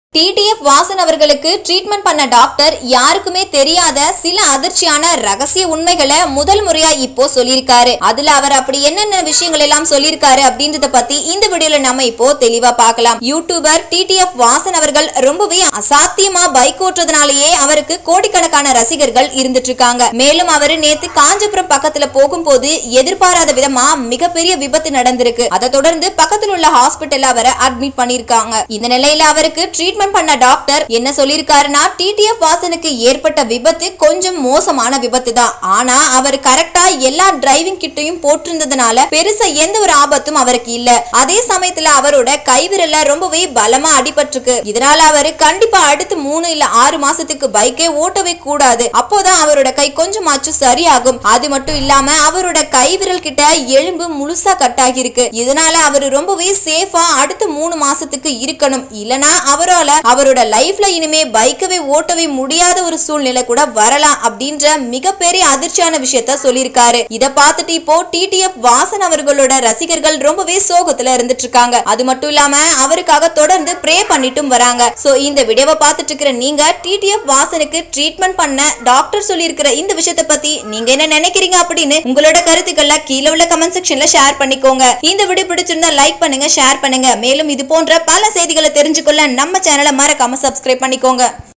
TTF Vasan அவர்களுக்கு treatment பண்ண doctor யாருக்குமே தெரியாத சில அதிர்ச்சியான ரகசிய உண்மைகளை முதல் முறையா இப்போ சொல்லியிருக்காரு அதுல அவர் அப்படி என்னென்ன விஷயங்கள் எல்லாம் சொல்லியிருக்காரு அப்படின்றத பத்தி இந்த வீடியோல நம்ம இப்போ தெளிவா பார்க்கலாம் யூடியூபர் டிடிஎஃப் வாசன் அவர்கள் ரொம்பவே அசாத்தியமா பைக் ஓட்டுறதுனாலேயே அவருக்கு கோடிக்கணக்கான ரசிகர்கள் இருந்துட்டு இருக்காங்க மேலும் அவரு நேத்து காஞ்சிபுரம் பக்கத்துல போகும்போது எதிர்பாராத விதமா மிகப்பெரிய விபத்து நடந்திருக்கு அதை தொடர்ந்து பக்கத்துல உள்ள ஹாஸ்பிட்டல்ல அவரை அட்மிட் பண்ணிருக்காங்க இந்த நிலையில அவருக்கு ட்ரீட்மெண்ட் பண்ண டாக்டர் என்ன சொல்லிருக்காருன்னா டிடிஎஃப் வாசனுக்கு ஏற்பட்ட விபத்து கொஞ்சம் மோசமான விபத்து தான் ஆனா அவர் கரெக்டா எல்லா டிரைவிங் கிட்டையும் போட்டிருந்ததுனால பெருசா எந்த ஒரு ஆபத்தும் அவருக்கு இல்ல அதே சமயத்துல அவரோட கைவிரல்ல ரொம்பவே பலமா அடிபட்டிருக்கு இதனால அவரு கண்டிப்பா அடுத்து மூணு இல்ல ஆறு மாசத்துக்கு பைக்கே ஓட்டவே கூடாது அப்போதான் அவரோட கை கொஞ்சமாச்சும் சரியாகும் அது மட்டும் இல்லாம அவரோட கைவிரல் கிட்ட எலும்பு முழுசா கட்டாகி இருக்கு இதனால அவரு ரொம்பவே சேஃபா அடுத்த மூணு மாசத்துக்கு இருக்கணும் இல்லனா அவரால அவரோட லைஃப்ல இனிமே பைக்கவே ஓட்டவே முடியாத ஒரு சூழ்நிலை கூட வரலாம் அப்படின்ற மிகப்பெரிய அதிர்ச்சியான விஷயத்த சொல்லியிருக்காரு இத பார்த்துட்டு இப்போ டிடிஎஃப் வாசன் அவர்களோட ரசிகர்கள் ரொம்பவே சோகத்துல இருந்துட்டு இருக்காங்க அது மட்டும் இல்லாம அவருக்காக தொடர்ந்து ப்ரே பண்ணிட்டும் வராங்க சோ இந்த வீடியோவை பார்த்துட்டு இருக்கிற நீங்க டிடிஎஃப் வாசனுக்கு ட்ரீட்மெண்ட் பண்ண டாக்டர் சொல்லியிருக்கிற இந்த விஷயத்தை பத்தி நீங்க என்ன நினைக்கிறீங்க அப்படின்னு உங்களோட கருத்துக்களை கீழே உள்ள கமெண்ட் செக்ஷன்ல ஷேர் பண்ணிக்கோங்க இந்த வீடியோ பிடிச்சிருந்தா லைக் பண்ணுங்க ஷேர் பண்ணுங்க மேலும் இது போன்ற பல செய்திகளை தெரிஞ்சுக்கொள்ள நம்ம சேனலை மறக்காம சப்ஸ்கிரைப் பண்ணிக்கோங்க